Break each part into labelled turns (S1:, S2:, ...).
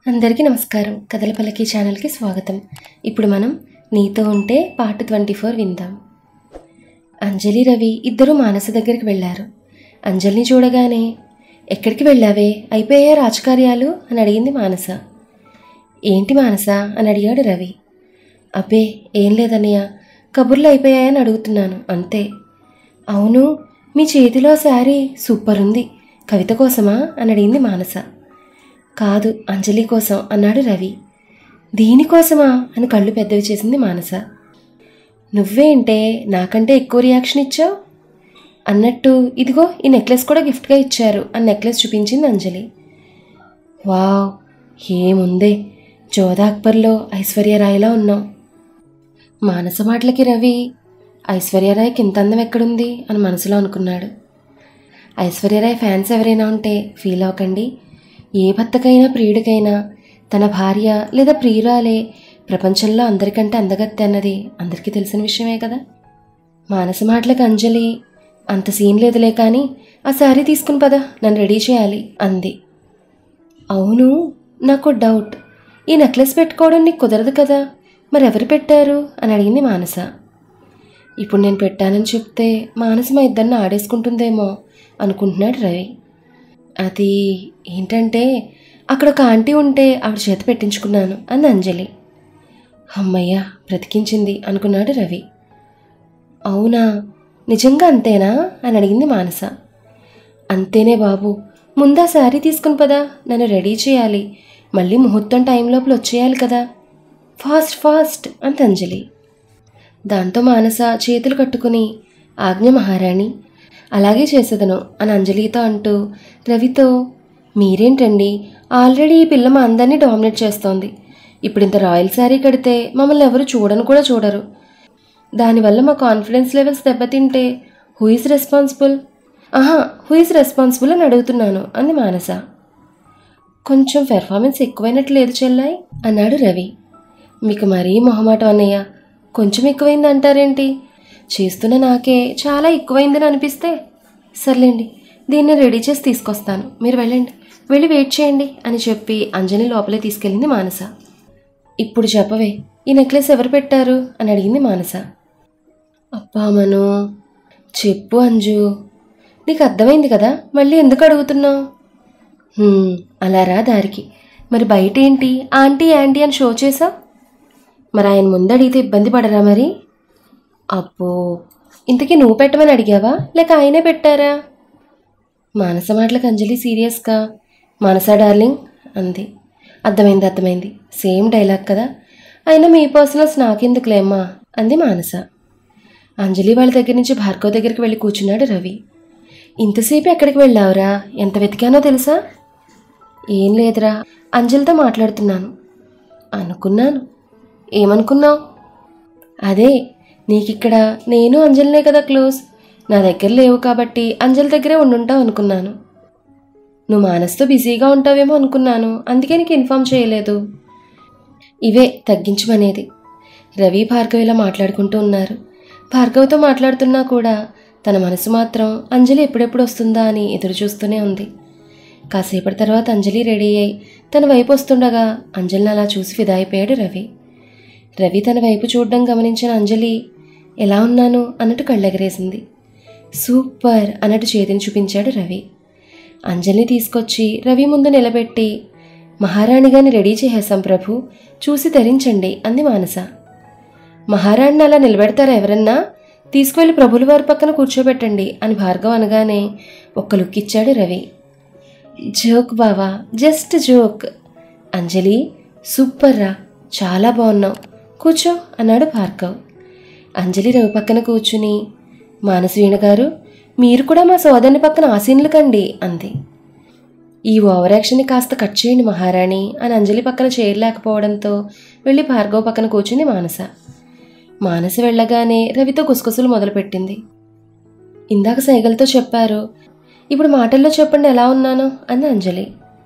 S1: అందరికీ నమస్కారం కథల పలకి ఛానల్కి స్వాగతం ఇప్పుడు మనం నీతో ఉంటే పార్ట్ ట్వంటీ ఫోర్ విందాం అంజలి రవి ఇద్దరూ మానస దగ్గరికి వెళ్ళారు అంజలిని చూడగానే ఎక్కడికి వెళ్ళావే అయిపోయా రాజకార్యాలు అని అడిగింది మానస ఏంటి మానస అని అడిగాడు రవి అబ్బే ఏం లేదన్నయ్య కబుర్లు అయిపోయాయని అడుగుతున్నాను అంతే అవును మీ చేతిలో శారీ సూపర్ ఉంది కవిత కోసమా అని అడిగింది మానస కాదు అంజలి కోసం అన్నాడు రవి దీనికోసమా అని కళ్ళు పెద్దవి చేసింది మానస నువ్వేంటే నాకంటే ఎక్కువ రియాక్షన్ ఇచ్చావు అన్నట్టు ఇదిగో ఈ నెక్లెస్ కూడా గిఫ్ట్గా ఇచ్చారు అని నెక్లెస్ చూపించింది అంజలి వావ్ ఏముందే జోధా అక్బర్లో ఐశ్వర్యరాయ్లా ఉన్నావు మానస మాటలకి రవి ఐశ్వర్యరాయ్కి ఇంత అందం ఎక్కడుంది అని మనసులో అనుకున్నాడు ఐశ్వర్యరాయ్ ఫ్యాన్స్ ఎవరైనా ఉంటే ఫీల్ అవ్వకండి ఏ భర్తకైనా ప్రియుడికైనా తన భార్య లేదా ప్రియురాలే ప్రపంచంలో అందరికంటే అందగత్తె అన్నది అందరికీ తెలిసిన విషయమే కదా మానస మాటలకు అంజలి అంత సీన్ లేదులే కానీ ఆ శారీ తీసుకుని పద నన్ను రెడీ చేయాలి అంది అవును నాకు డౌట్ ఈ నెక్లెస్ పెట్టుకోవడం నీకు కుదరదు కదా మరి ఎవరు పెట్టారు అని అడిగింది మానస ఇప్పుడు నేను పెట్టానని చెప్తే మానస మా ఇద్దరిని ఆడేసుకుంటుందేమో అనుకుంటున్నాడు రవి అది ఏంటంటే అక్కడ ఒక ఆంటీ ఉంటే ఆవిడ చేత పెట్టించుకున్నాను అంది అంజలి అమ్మయ్య బ్రతికించింది అనుకున్నాడు రవి అవునా నిజంగా అంతేనా అని అడిగింది మానస అంతేనే బాబు ముందా శారీ తీసుకుని పదా నన్ను రెడీ చేయాలి మళ్ళీ ముహూర్తం టైం లోపల వచ్చేయాలి కదా ఫాస్ట్ ఫాస్ట్ అంత అంజలి దాంతో మానస చేతులు కట్టుకుని ఆజ్ఞ మహారాణి అలాగే చేసేదను అని అంజలితో అంటూ రవితో మీరేంటండి ఆల్రెడీ ఈ పిల్ల మా అందరినీ డామినేట్ చేస్తోంది ఇప్పుడు ఇంత రాయల్ శారీ కడితే మమ్మల్ని ఎవరు చూడను కూడా చూడరు దానివల్ల మా కాన్ఫిడెన్స్ లెవెల్స్ దెబ్బతింటే హూ ఈజ్ రెస్పాన్సిబుల్ ఆహా హూ ఈజ్ రెస్పాన్సిబుల్ అని అడుగుతున్నాను అంది మానస కొంచెం పెర్ఫార్మెన్స్ ఎక్కువైనట్లు లేదు చెల్లాయి అన్నాడు రవి మీకు మరీ మొహమాటం అన్నయ్య కొంచెం ఎక్కువైంది అంటారేంటి చేస్తున్న నాకే చాలా ఎక్కువైందని అనిపిస్తే సర్లేండి దీన్ని రెడీ చేసి తీసుకొస్తాను మీరు వెళ్ళండి వెళ్ళి వెయిట్ చేయండి అని చెప్పి అంజని లోపలే తీసుకెళ్ళింది మానస ఇప్పుడు చెప్పవే ఈ నెక్లెస్ ఎవరు పెట్టారు అని అడిగింది మానస అబ్బా మను చెప్పు అంజు నీకు అర్థమైంది కదా మళ్ళీ ఎందుకు అడుగుతున్నావు "హ్మ్, అలా రా దారికి మరి బయట ఏంటి ఆంటీ యాంటీ అని షో చేసావు మరి ఆయన ముందు అడిగితే ఇబ్బంది పడరా మరి అబ్బో ఇంతకీ నువ్వు పెట్టమని అడిగావా లేక ఆయనే పెట్టారా మానస మాటలకు అంజలి సీరియస్గా మానస డార్లింగ్ అంది అర్థమైంది అర్థమైంది సేమ్ డైలాగ్ కదా అయినా మీ పర్సనల్స్ నాకెందుకులేమ్మా అంది మానస అంజలి వాళ్ళ దగ్గర నుంచి భార్గవ్ దగ్గరికి వెళ్ళి కూర్చున్నాడు రవి ఇంతసేపు ఎక్కడికి వెళ్ళావురా ఎంత వెతికానో తెలుసా ఏం లేదురా అంజలితో మాట్లాడుతున్నాను అనుకున్నాను ఏమనుకున్నావు అదే నీకిక్కడ నేను అంజలినే కదా క్లోజ్ నా దగ్గర లేవు కాబట్టి అంజలి దగ్గరే ఉండుంటావు అనుకున్నాను నువ్వు మానస్తో బిజీగా ఉంటావేమో అనుకున్నాను అందుకే నీకు ఇన్ఫామ్ చేయలేదు ఇవే తగ్గించమనేది రవి భార్గవ్ ఇలా మాట్లాడుకుంటూ ఉన్నారు భార్గవ్తో మాట్లాడుతున్నా కూడా తన మనసు మాత్రం అంజలి ఎప్పుడెప్పుడు వస్తుందా అని ఎదురు చూస్తూనే ఉంది కాసేపటి తర్వాత అంజలి రెడీ అయి తన వైపు వస్తుండగా అంజలిని అలా చూసి ఫిదా అయిపోయాడు రవి రవి తన వైపు చూడడం గమనించిన అంజలి ఎలా ఉన్నాను అన్నట్టు కళ్ళెగరేసింది సూపర్ అన్నట్టు చేతిని చూపించాడు రవి అంజలిని తీసుకొచ్చి రవి ముందు నిలబెట్టి మహారాణిగాని రెడీ చేసేశాం ప్రభు చూసి ధరించండి అంది మానస మహారాణిని అలా నిలబెడతారా ఎవరన్నా తీసుకువెళ్ళి ప్రభుల వారి పక్కన కూర్చోబెట్టండి అని భార్గవ్ అనగానే ఒక్క లుక్ ఇచ్చాడు రవి జోక్ బావా జస్ట్ జోక్ అంజలి సూపర్ రా చాలా బాగున్నావు కూర్చో అన్నాడు భార్గవ్ అంజలి రవి పక్కన కూర్చుని మానసవీణ గారు మీరు కూడా మా సోదరుని పక్కన ఆసీనులు కండి అంది ఈ ఓవర్ యాక్షన్ని కాస్త కట్ చేయండి మహారాణి అని అంజలి పక్కన చేయలేకపోవడంతో వెళ్ళి భార్గవ్ పక్కన కూర్చుంది మానస మానస వెళ్ళగానే రవితో గుసగుసలు మొదలుపెట్టింది ఇందాక సైగలతో చెప్పారు ఇప్పుడు మాటల్లో చెప్పండి ఎలా ఉన్నానో అంది అంజలి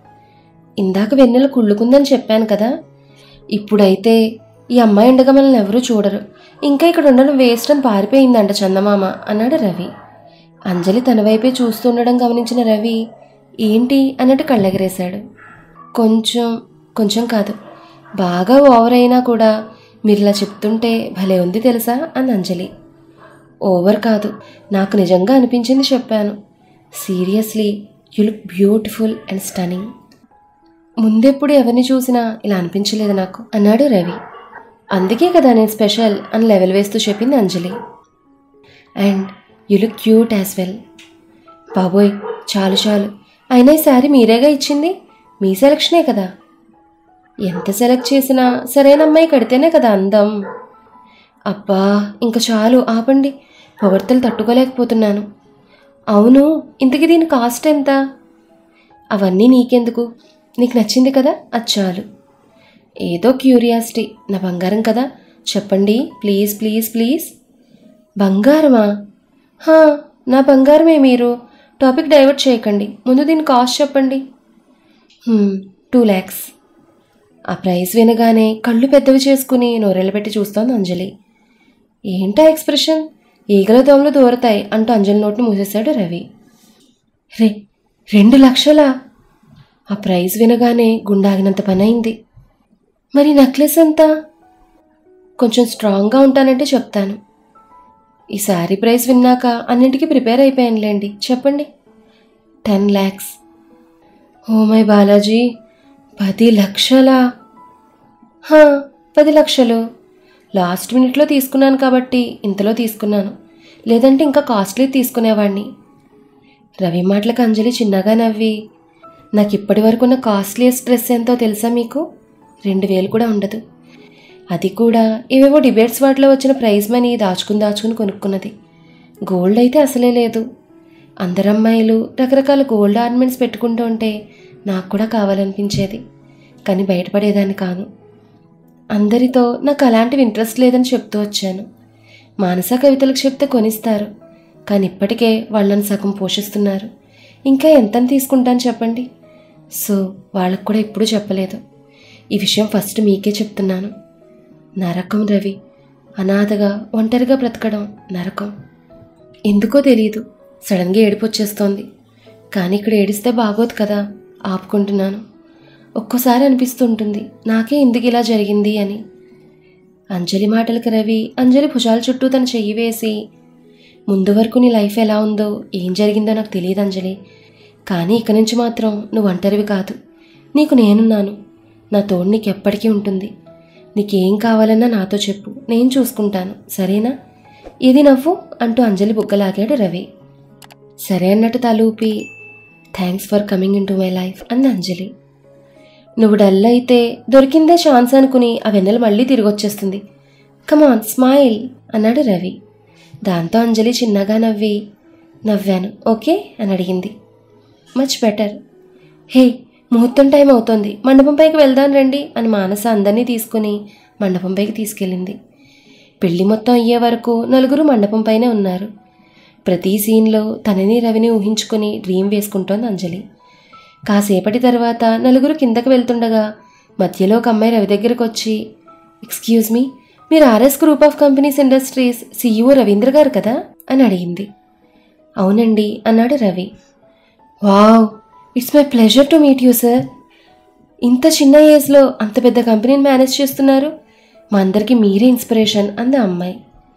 S1: ఇందాక వెన్నెల కుళ్ళుకుందని చెప్పాను కదా ఇప్పుడైతే ఈ అమ్మాయి ఉండగా మనల్ని ఎవరూ చూడరు ఇంకా ఇక్కడ ఉండడం వేస్ట్ అని పారిపోయిందంట చందమామ అన్నాడు రవి అంజలి తన వైపే చూస్తుండడం గమనించిన రవి ఏంటి అన్నట్టు కళ్ళెగరేశాడు కొంచెం కొంచెం కాదు బాగా ఓవర్ అయినా కూడా మీరు ఇలా చెప్తుంటే భలే ఉంది తెలుసా అంది అంజలి ఓవర్ కాదు నాకు నిజంగా అనిపించింది చెప్పాను seriously you look beautiful and stunning ముందెప్పుడు ఎవరిని చూసినా ఇలా అనిపించలేదు నాకు అన్నాడు రవి అందుకే కదా నేను స్పెషల్ అని లెవెల్ వేస్తూ చెప్పింది Anjali and you look cute as well బాబోయ్ చాలు చాలు అయినా ఈ శారీ మీరేగా ఇచ్చింది మీ సెలక్షనే కదా ఎంత సెలెక్ట్ చేసినా సరైన అమ్మాయి కడితేనే కదా అందం అబ్బా ఇంక చాలు ఆపండి పొగడ్తలు తట్టుకోలేకపోతున్నాను అవును ఇంతకీ దీని కాస్ట్ ఎంత అవన్నీ నీకెందుకు నీకు నచ్చింది కదా అది చాలు ఏదో క్యూరియాసిటీ నా బంగారం కదా చెప్పండి ప్లీజ్ ప్లీజ్ ప్లీజ్ బంగారమా హా నా బంగారమే మీరు టాపిక్ డైవర్ట్ చేయకండి ముందు దీని కాస్ట్ చెప్పండి టూ ల్యాక్స్ ఆ ప్రైస్ వినగానే కళ్ళు పెద్దవి చేసుకుని నోరెళ్ళు పెట్టి చూస్తోంది అంజలి ఏంటా ఎక్స్ప్రెషన్ ఈగల దోమలు దూరతాయి అంటూ అంజలి నోట్ని మూసేశాడు రవి రే రెండు లక్షలా ఆ ప్రైస్ వినగానే గుండాగినంత పని అయింది మరి నెక్లెస్ ఎంత కొంచెం స్ట్రాంగ్గా ఉంటానంటే చెప్తాను ఈ శారీ ప్రైస్ విన్నాక అన్నింటికి ప్రిపేర్ అయిపోయానులేండి చెప్పండి ten lakhs oh my Balaji పది లక్షలా హా, పది లక్షలు లాస్ట్ మినిట్లో తీసుకున్నాను కాబట్టి ఇంతలో తీసుకున్నాను లేదంటే ఇంకా కాస్ట్లీ తీసుకునేవాడిని రవి మాటలకు అంజలి చిన్నగా నవ్వి నాకు ఇప్పటి వరకు ఉన్న కాస్ట్లీయెస్ట్ డ్రెస్ ఎంతో తెలుసా మీకు రెండు వేలు కూడా ఉండదు అది కూడా ఏవేవో డిబేట్స్ వాటిలో వచ్చిన ప్రైజ్ మనీ దాచుకుని దాచుకుని కొనుక్కున్నది గోల్డ్ అయితే అసలే లేదు అందరు అమ్మాయిలు రకరకాల గోల్డ్ ఆర్నమెంట్స్ పెట్టుకుంటూ ఉంటే నాకు కూడా కావాలనిపించేది కానీ బయటపడేదాన్ని కాను అందరితో నాకు అలాంటివి ఇంట్రెస్ట్ లేదని చెప్తూ వచ్చాను మానస కవితలకు చెప్తే కొనిస్తారు కానీ ఇప్పటికే వాళ్ళని సగం పోషిస్తున్నారు ఇంకా ఎంతని తీసుకుంటాను చెప్పండి సో వాళ్ళకు కూడా ఎప్పుడూ చెప్పలేదు ఈ విషయం ఫస్ట్ మీకే చెప్తున్నాను నరకం రవి అనాథగా ఒంటరిగా బ్రతకడం నరకం ఎందుకో తెలియదు సడన్గా ఏడుపు వచ్చేస్తోంది కానీ ఇక్కడ ఏడిస్తే బాగోదు కదా ఆపుకుంటున్నాను ఒక్కోసారి అనిపిస్తుంటుంది నాకే ఎందుకు ఇలా జరిగింది అని అంజలి మాటలకు రవి అంజలి భుజాల చుట్టూ తన చెయ్యి వేసి ముందు వరకు నీ లైఫ్ ఎలా ఉందో ఏం జరిగిందో నాకు తెలియదు అంజలి కానీ ఇక నుంచి మాత్రం నువ్వు ఒంటరివి కాదు నీకు నేనున్నాను నా తోడు నీకు ఎప్పటికీ ఉంటుంది నీకేం కావాలన్నా నాతో చెప్పు నేను చూసుకుంటాను సరేనా ఇది నవ్వు అంటూ అంజలి బుగ్గలాగాడు రవి సరే అన్నట్టు తలూపి thanks for coming into my life అంది అంజలి నువ్వు డల్ అయితే దొరికిందే ఛాన్స్ అనుకుని ఆ వెన్నెల మళ్ళీ తిరిగి వచ్చేస్తుంది కమాన్ స్మైల్ అన్నాడు రవి దాంతో అంజలి చిన్నగా నవ్వి నవ్వాను ఓకే అని అడిగింది మచ్ బెటర్ హే ముహూర్తం టైం అవుతోంది మండపం పైకి వెళ్దాం రండి అని మానస అందరినీ తీసుకుని మండపం పైకి తీసుకెళ్ళింది పెళ్లి మొత్తం అయ్యే వరకు నలుగురు మండపం పైనే ఉన్నారు ప్రతి సీన్లో తనని రవిని ఊహించుకొని డ్రీమ్ వేసుకుంటోంది అంజలి కాసేపటి తర్వాత నలుగురు కిందకు వెళ్తుండగా మధ్యలో ఒక అమ్మాయి రవి దగ్గరకు వచ్చి ఎక్స్క్యూజ్ మీ మీరు RS group of companies industries CEO Ravindra garu కదా అని అడిగింది అవునండి అన్నాడు Ravi wow it's my pleasure to meet you sir ఇంత చిన్న ఏజ్లో అంత పెద్ద కంపెనీని మేనేజ్ చేస్తున్నారు మా అందరికీ మీరే ఇన్స్పిరేషన్ అంది ఆ అమ్మాయి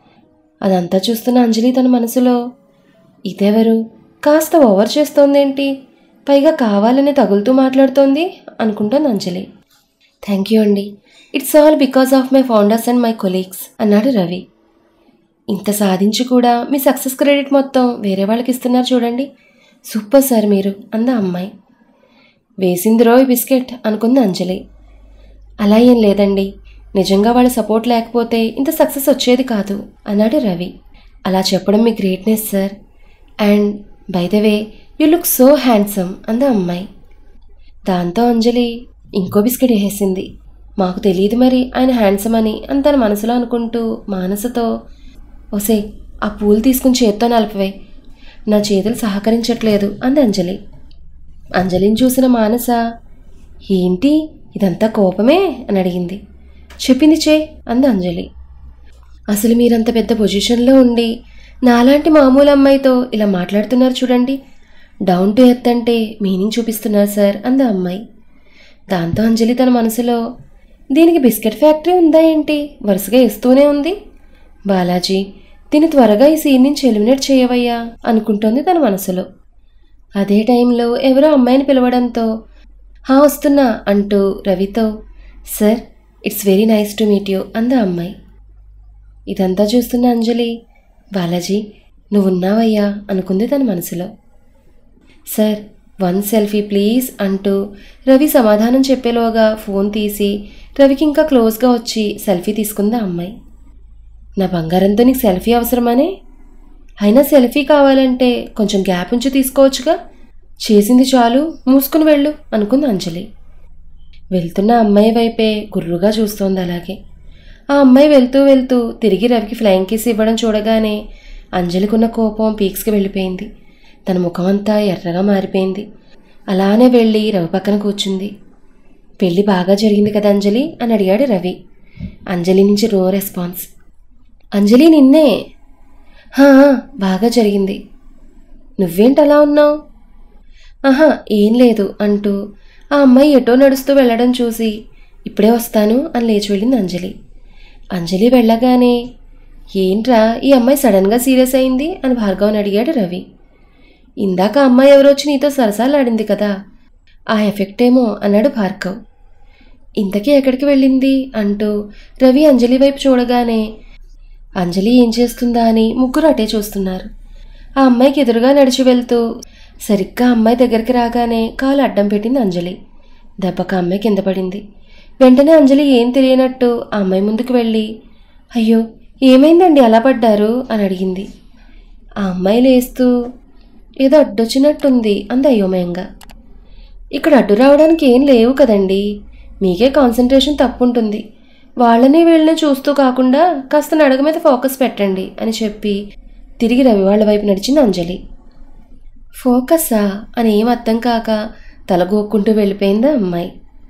S1: అదంతా చూస్తున్న అంజలి తన మనసులో ఇదెవరు కాస్త ఓవర్ చేస్తోందేంటి పైగా కావాలని తగులుతూ మాట్లాడుతోంది అనుకుంటోంది అంజలి థ్యాంక్ యూ అండి it's all because of my founders and my colleagues అన్నాడు రవి ఇంత సాధించి కూడా మీ సక్సెస్ క్రెడిట్ మొత్తం వేరే వాళ్ళకి ఇస్తున్నారు చూడండి సూపర్ సార్ మీరు అంద అమ్మాయి వేసింది రోయ్ బిస్కెట్ అనుకుంది అంజలి అలా ఏం లేదండి నిజంగా వాళ్ళ సపోర్ట్ లేకపోతే ఇంత సక్సెస్ వచ్చేది కాదు అన్నాడు రవి అలా చెప్పడం మీ greatness sir and by the way you look so handsome అంద అమ్మాయి దాంతో అంజలి ఇంకో బిస్కెట్ వేసేసింది మాకు తెలియదు మరి ఆయన హ్యాండ్సమ్ అని అని తన మనసులో అనుకుంటూ మానసతో ఒసే ఆ పూలు తీసుకుని చేత్తో నలిపవే నా చేతులు సహకరించట్లేదు అంది అంజలి అంజలిని చూసిన మానస ఏంటి ఇదంతా కోపమే అని అడిగింది చెప్పింది చే అంది అంజలి అసలు మీరంత పెద్ద పొజిషన్లో ఉండి నాలాంటి మామూలు అమ్మాయితో ఇలా మాట్లాడుతున్నారు చూడండి డౌన్ టు ఎర్త్ అంటే మీనింగ్ చూపిస్తున్నారు సార్ అంది ఆ అమ్మాయి దాంతో అంజలి తన మనసులో దీనికి బిస్కెట్ ఫ్యాక్టరీ ఉందా ఏంటి వరుసగా ఇస్తూనే ఉంది బాలాజీ దీన్ని త్వరగా ఈ సీన్ నుంచి ఎలిమినేట్ చేయవయ్యా అనుకుంటోంది తన మనసులో అదే టైంలో ఎవరో అమ్మాయిని పిలవడంతో హా వస్తున్నా అంటూ రవితో sir it's very nice to meet you అంద అమ్మాయి ఇదంతా చూస్తున్న అంజలి బాలాజీ నువ్వు ఉన్నావయ్యా అనుకుంది తన మనసులో సార్ వన్ సెల్ఫీ ప్లీజ్ అంటూ రవి సమాధానం చెప్పేలోగా ఫోన్ తీసి రవికి ఇంకా క్లోజ్గా వచ్చి సెల్ఫీ తీసుకుంది ఆ అమ్మాయి నా బంగారంతో నీకు సెల్ఫీ అవసరమనే అయినా సెల్ఫీ కావాలంటే కొంచెం గ్యాప్ ఉంచి తీసుకోవచ్చుగా చేసింది చాలు మూసుకుని వెళ్ళు అనుకుంది అంజలి వెళ్తున్న అమ్మాయి వైపే గుర్రుగా చూస్తోంది అలాగే ఆ అమ్మాయి వెళ్తూ వెళ్తూ తిరిగి రవికి ఫ్లయింగ్ కిస్ ఇవ్వడం చూడగానే అంజలికున్న కోపం పీక్స్కి వెళ్ళిపోయింది తన ముఖమంతా ఎర్రగా మారిపోయింది అలానే వెళ్ళి రవి పక్కన కూర్చుంది పెళ్ళి బాగా జరిగింది కదా అంజలి అని అడిగాడు రవి అంజలి నుంచి రో రెస్పాన్స్ అంజలి నిన్నే "హా, బాగా జరిగింది నువ్వేంటి అలా ఉన్నావు ఆహా ఏం లేదు అంటూ ఆ అమ్మాయి ఎటో నడుస్తూ వెళ్ళడం చూసి ఇప్పుడే వస్తాను అని లేచి వెళ్ళింది అంజలి అంజలి వెళ్ళగానే ఏంట్రా ఈ అమ్మాయి సడన్గా సీరియస్ అయింది అని భార్గవ్ని అడిగాడు రవి ఇందాక ఆ అమ్మాయి ఎవరో వచ్చి నీతో సరసాలాడింది కదా ఆ ఎఫెక్ట్ ఏమో అన్నాడు భార్గవ్ ఇంతకీ ఎక్కడికి వెళ్ళింది అంటూ రవి అంజలి వైపు చూడగానే అంజలి ఏం చేస్తుందా అని ముగ్గురు అటే చూస్తున్నారు ఆ అమ్మాయికి ఎదురుగా నడిచి వెళ్తూ సరిగ్గా అమ్మాయి దగ్గరికి రాగానే కాలు అడ్డం పెట్టింది అంజలి దెబ్బకు ఆ అమ్మాయి కింద పడింది వెంటనే అంజలి ఏం తెలియనట్టు ఆ అమ్మాయి ముందుకు వెళ్ళి అయ్యో ఏమైందండి అలా పడ్డారు అని అడిగింది ఆ అమ్మాయి లేస్తూ ఏదో అడ్డొచ్చినట్టుంది అంది అయోమయంగా ఇక్కడ అడ్డు రావడానికి ఏం లేవు కదండి మీకే కాన్సన్ట్రేషన్ తప్పుంటుంది వాళ్ళని వీళ్ళని చూస్తూ కాకుండా కాస్త నడక మీద ఫోకస్ పెట్టండి అని చెప్పి తిరిగి రవి వాళ్ళ వైపు నడిచింది అంజలి ఫోకస్సా అని ఏం అర్థం కాక తలగోక్కుంటూ వెళ్ళిపోయింది ఆ అమ్మాయి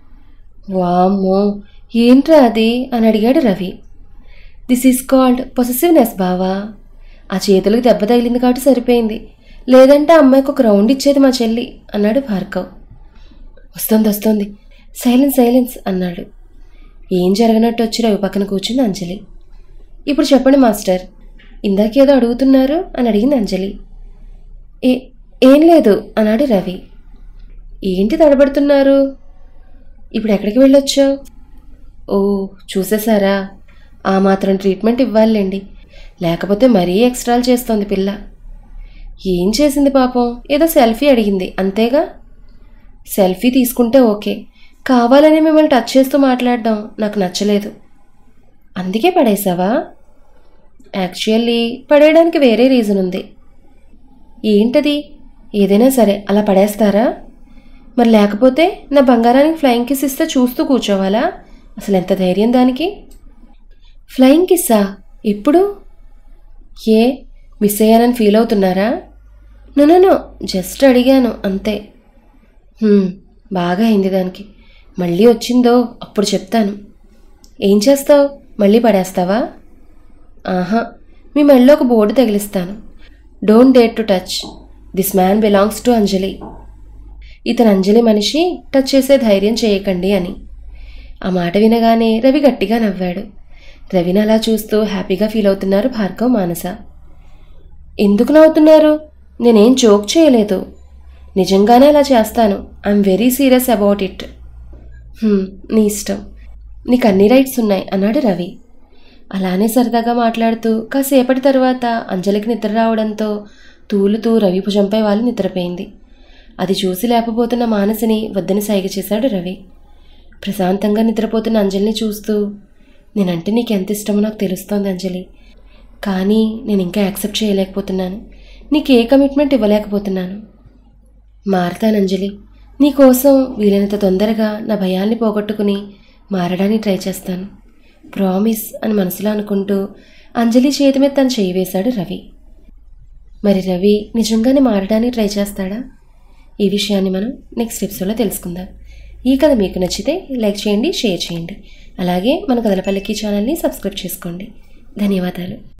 S1: వామ్మో ఏంట్రా అది అని అడిగాడు Ravi this is called possessiveness బావా ఆ చేతులకు దెబ్బ తగిలింది కాబట్టి సరిపోయింది లేదంటే ఆ అమ్మాయికి ఒక రౌండ్ ఇచ్చేది మా చెల్లి అన్నాడు భార్గవ్ వస్తుంది వస్తుంది సైలెన్స్ సైలెన్స్ అన్నాడు ఏం జరగనట్టు వచ్చి రవి పక్కన కూర్చుంది అంజలి ఇప్పుడు చెప్పండి మాస్టర్ ఇందాకేదో అడుగుతున్నారు అని అడిగింది అంజలి ఏ ఏం లేదు అన్నాడు రవి ఏంటి తడబడుతున్నారు ఇప్పుడు ఎక్కడికి వెళ్ళొచ్చావు ఓ చూసేశారా ఆ మాత్రం ట్రీట్మెంట్ ఇవ్వాలండి లేకపోతే మరీ ఎక్స్ట్రాలు చేస్తోంది పిల్ల ఏం చేసింది పాపం ఏదో సెల్ఫీ అడిగింది అంతేగా సెల్ఫీ తీసుకుంటే ఓకే కావాలని మిమ్మల్ని టచ్ చేస్తూ మాట్లాడడం నాకు నచ్చలేదు అందుకే పడేసావా యాక్చువల్లీ పడేయడానికి వేరే రీజన్ ఉంది ఏంటది ఏదైనా సరే అలా పడేస్తారా మరి లేకపోతే నా బంగారానికి ఫ్లయింగ్ కిస్ ఇస్తే చూస్తూ కూర్చోవాలా అసలు ఎంత ధైర్యం దానికి ఫ్లయింగ్ కిస్సా ఎప్పుడు ఏ మిస్ అయ్యానని ఫీల్ అవుతున్నారా నో జస్ట్ అడిగాను అంతే "హ్మ్, బాగా అయింది దానికి మళ్ళీ వచ్చిందో అప్పుడు చెప్తాను ఏం చేస్తావు మళ్ళీ పడేస్తావా ఆహా మీ మెళ్ళో ఒక బోర్డు తగిలిస్తాను don't date to touch this man belongs to Anjali ఇతను అంజలి మనిషి టచ్ చేసే ధైర్యం చేయకండి అని ఆ మాట వినగానే రవి గట్టిగా నవ్వాడు రవిని అలా చూస్తూ హ్యాపీగా ఫీల్ అవుతున్నారు భార్గవ్ మానస ఎందుకు నవ్వుతున్నారు నేనేం జోక్ చేయలేదు నిజంగానే అలా చేస్తాను I'm very serious about it "హ్మ్, నీ ఇష్టం నీకు అన్ని రైట్స్ ఉన్నాయి అన్నాడు రవి అలానే సరదాగా మాట్లాడుతూ కాసేపటి తర్వాత అంజలికి నిద్ర రావడంతో తూలుతూ రవి భుజంపై వాళ్ళు నిద్రపోయింది అది చూసి లేపబోతున్న మానసిని వద్దని సైగ చేశాడు రవి ప్రశాంతంగా నిద్రపోతున్న అంజలిని చూస్తూ నేనంటే నీకు ఎంత ఇష్టమో నాకు తెలుస్తోంది అంజలి కానీ నేను ఇంకా యాక్సెప్ట్ చేయలేకపోతున్నాను నీకు ఏ కమిట్మెంట్ ఇవ్వలేకపోతున్నాను మారతాను అంజలి నీకోసం వీలైనంత తొందరగా నా భయాల్ని పోగొట్టుకుని మారడానికి ట్రై చేస్తాను ప్రామిస్ అని మనసులో అనుకుంటూ అంజలి చేతి మీద తను చేయి వేశాడు రవి మరి రవి నిజంగానే మారడానికి ట్రై చేస్తాడా ఈ విషయాన్ని మనం నెక్స్ట్ ఎపిసోడ్లో తెలుసుకుందాం ఈ కథ మీకు నచ్చితే లైక్ చేయండి షేర్ చేయండి అలాగే మన కథలపల్లికి ఛానల్ని సబ్స్క్రైబ్ చేసుకోండి ధన్యవాదాలు